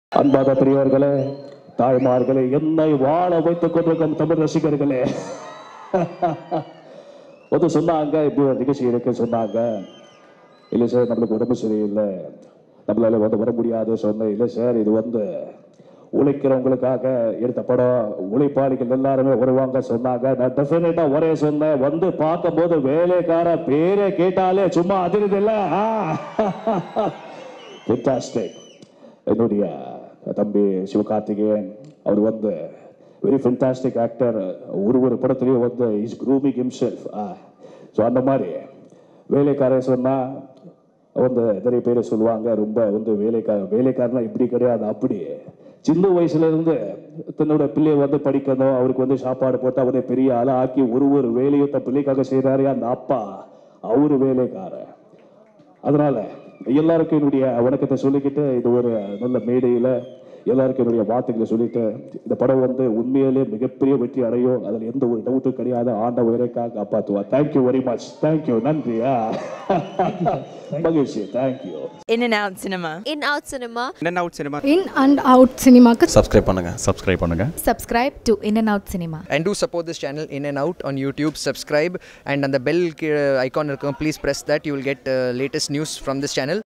அன்பாத பெரியவர்களே தாய்மார்களே என்னை வாழ வைத்துக் கொண்டிருக்கும் தமிழ் ரசிகர்களே வந்து சொன்னாங்க இப்படி ஒரு நிகழ்ச்சி இருக்கு சொன்னாங்க இல்லை சார் நம்மளுக்கு உடம்பு சரியில்லை நம்மளால வந்து வர முடியாது சொன்னேன் இல்லை சார் இது வந்து உழைக்கிறவங்களுக்காக எடுத்த படம் உழைப்பாளிகள் எல்லாருமே வருவாங்க சொன்னாங்க நான் டெஃபினட்டா ஒரே சொன்னேன் வந்து பார்க்கும்போது வேலைக்கார பேரே கேட்டாலே சும்மா அதிருது இல்ல ஃபென்டாஸ்டிக் என்னுடைய தம்பி சிவகார்த்திகேயன் அவர் வந்து வெரி ஃபென்டாஸ்டிக் ஆக்டர் ஒரு ஒரு படத்துலையும் வந்து இஸ் க்ரூமிங் ஹிம்செல்ஃப் ஸோ அந்த மாதிரி வேலைக்காரன் சொன்னா வந்து நிறைய பேர் சொல்லுவாங்க ரொம்ப வந்து வேலைக்கார வேலைக்காரனா இப்படி கிடையாது அப்படி சின்ன வயசுல இருந்து தன்னோட பிள்ளைய வந்து படிக்கணும் அவருக்கு வந்து சாப்பாடு போட்டு அவரை பெரிய ஆளா ஆக்கி ஒரு ஒரு வேலையும் தன் பிள்ளைக்காக செய்றாரு அந்த அப்பா அவரு வேலைக்காரன் அதனால எல்லாருக்கும் என்னுடைய வணக்கத்தை சொல்லிக்கிட்டு இது ஒரு நல்ல மேடையில எல்லாருக்கும் என்னுடைய வார்த்தைகளை சொல்லிட்டு இந்த படம் வந்து உண்மையிலே மிகப்பெரிய வெற்றி அடையும் அதுல எந்த ஒரு டவுட்டும் கிடையாது ஆண்ட உயரைக்காக காப்பாத்துவா தேங்க்யூ வெரி மச் தேங்க்யூ நன்றியா மகிழ்ச்சி thank you In and out cinema. In Out Cinema. In and out cinema. In and out சினிமாக்கு சப்ஸ்கிரைப் பண்ணுங்க சப்ஸ்கிரைப் பண்ணுங்க subscribe to In and Out Cinema. and do support this channel in and out on youtube subscribe and on the bell uh, icon please press that you will get uh, latest news from this channel